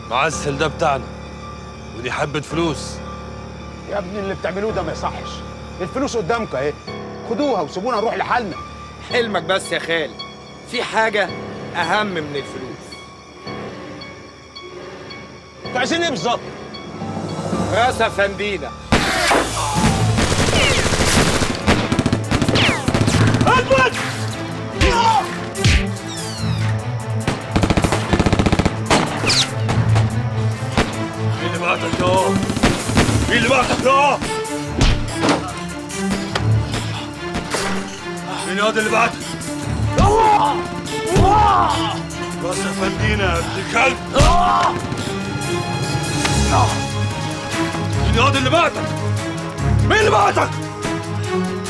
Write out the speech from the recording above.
معسل ده بتاعنا ودي حبة فلوس يا ابني اللي بتعملوه ده ما يصحش الفلوس قدامكم اهي خدوها وسيبونا نروح لحالنا حلمك بس يا خال في حاجة أهم من الفلوس انتوا عايزين ايه بالظبط؟ راس أفندينا مين اللي بعتك يا مين اللي بعتك يا مين هذا اللي بعتك راس فندينا يا ابن الكلب مين هذا اللي بعتك مين اللي بعتك